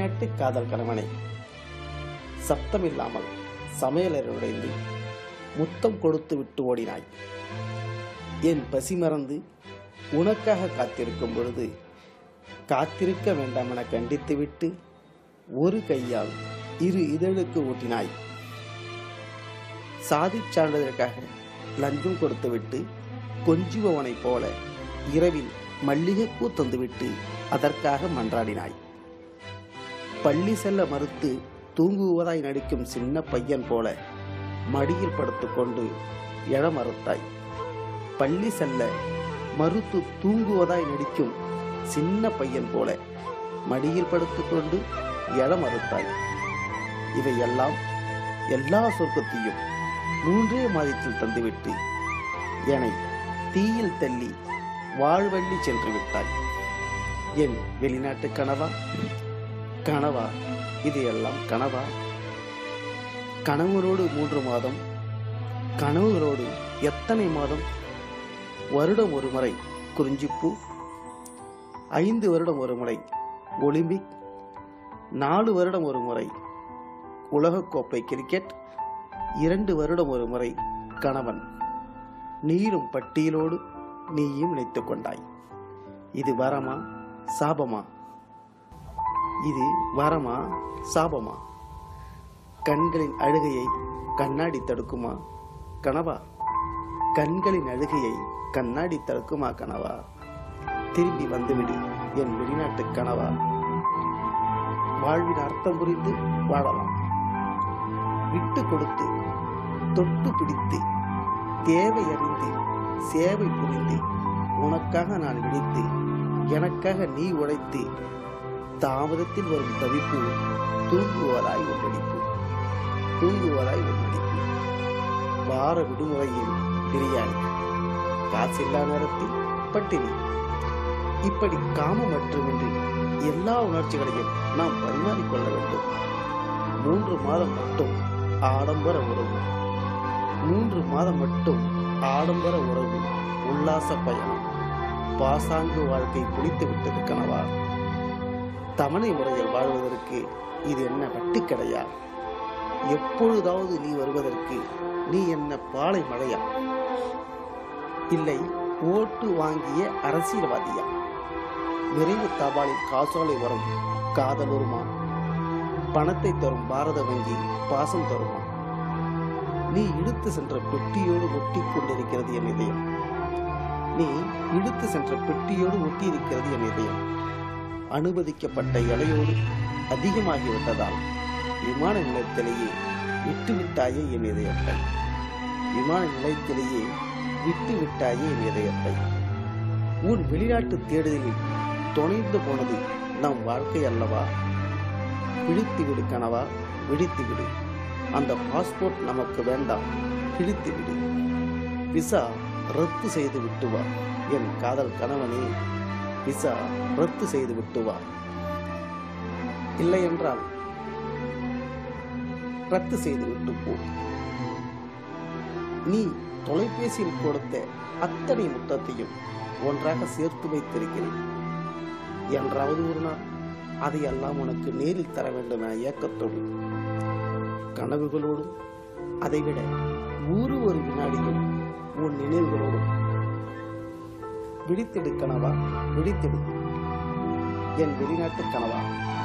வெளிநாட்டு காதல் கணவனை சப்தமில்லாமல் சமையலறை நுழைந்து முத்தம் கொடுத்து விட்டு ஓடினாய் என் பசி மறந்து உனக்காக காத்திருக்கும் பொழுது காத்திருக்க வேண்டாம் என கண்டித்துவிட்டு ஒரு கையால் இரு இதழுக்கு ஊட்டினாய் சாதிச் சான்றிதழுக்காக லஞ்சம் கொடுத்துவிட்டு கொஞ்சுபவனைப் போல இரவில் மல்லிகைப்பூ தந்துவிட்டு அதற்காக மன்றாடினாய் பள்ளி செல்ல மறுத்து தூங்குவதாய் நடிக்கும் சின்ன பையன் போல மடியில் படுத்துக்கொண்டு எழ மறுத்தாய் பள்ளி செல்ல மறுத்து தூங்குவதாய் நடிக்கும் சின்ன பையன் போல மடியில் படுத்துக்கொண்டு எழ மறுத்தாய் இவையெல்லாம் எல்லா சொர்க்கத்தையும் மூன்றே மாதத்தில் தந்துவிட்டு என்னை தீயில் தள்ளி வாழ்வள்ளி சென்று விட்டாய் என் வெளிநாட்டு கனவா கனவா இது எல்லாம் கனவா கணவரோடு மூன்று மாதம் கனவுகளோடு எத்தனை மாதம் வருடம் ஒரு முறை குறிஞ்சிப்பூ ஐந்து வருடம் ஒரு முறை ஒலிம்பிக் நாலு வருடம் ஒரு முறை உலகக்கோப்பை கிரிக்கெட் இரண்டு வருடம் ஒரு முறை கணவன் நீரும் பட்டியலோடு நீயும் நினைத்துக் கொண்டாய் இது வரமா சாபமா இது வரமா சாபமா கண்களின் அழுகையை கண்ணாடி தடுக்குமா கனவா கண்களின் அழுகையை கண்ணாடி தடுக்குமா கனவா திரும்பி வந்துவிடு என் வெளிநாட்டு கனவா வாழ்வின் அர்த்தம் புரிந்து வாழலாம் விட்டு கொடுத்து தொட்டு பிடித்து தேவை அறிந்து சேவை புரிந்து உனக்காக நான் விழித்து எனக்காக நீ உழைத்து தாமதத்தில் வரும் தவிப்பு தூங்குவதாய் ஒன்றடிப்பு தூங்குவதாய் ஒன்றடிப்பு வார விடுமுறையில் பிரியாணி காசில்லா நேரத்தில் பட்டினி இப்படி காமம் மட்டுமின்றி எல்லா உணர்ச்சிகளையும் நாம் பரிமாறிக்கொள்ள வேண்டும் மூன்று மாதம் மட்டும் ஆடம்பர உறவு மூன்று மாதம் மட்டும் ஆடம்பர உறவு உல்லாச பயணம் பாசாங்கு வாழ்க்கை புளித்து விட்டது கனவா தவணை முறையில் வாழ்வதற்கு இது என்ன வட்டிக்கடையா எப்பொழுதாவது நீ வருவதற்கு நீ என்ன பாலை மழையா இல்லை ஓட்டு வாங்கிய அரசியல்வாதியா விரைவு தபாலில் காசோலை வரும் காதல் வருமா பணத்தை தரும் பாரத வங்கி பாசம் தருமா நீ இழுத்து சென்ற பெட்டியோடு ஒட்டி கொண்டிருக்கிறது என் இதயம் நீ இழுத்து சென்ற பெட்டியோடு ஒட்டி இருக்கிறது என் இதயம் அனுமதிக்கப்பட்ட எடையோடு அதிகமாகிவிட்டதால் விமான நிலையத்திலேயே விட்டுவிட்டாயே என் இதயத்தை விமான நிலையத்திலேயே விட்டு விட்டாயே என் இதயத்தை உன் வெளிநாட்டு தேடுதலில் தொலைந்து போனது நம் வாழ்க்கை அல்லவா விழித்து விடு கனவா விழித்து விடு அந்த பாஸ்போர்ட் நமக்கு வேண்டாம் கிழித்து விடு விசா ரத்து செய்து விட்டு வா என் காதல் கணவனே விசா ரத்து செய்து விட்டு வா இல்லை என்றால் ரத்து செய்து விட்டு போ நீ தொலைபேசியில் கொடுத்த அத்தனை முத்தத்தையும் ஒன்றாக சேர்த்து வைத்திருக்கிறேன் என்றாவது ஒரு நாள் அதையெல்லாம் உனக்கு நேரில் தர வேண்டும் என ஏக்கத்தோடு கனவுகளோடும் அதைவிட ஒரு ஒரு வினாடியும் உன் நினைவுகளோடும் விழித்திடு கனவா விழித்திடு என் வெளிநாட்டு கனவா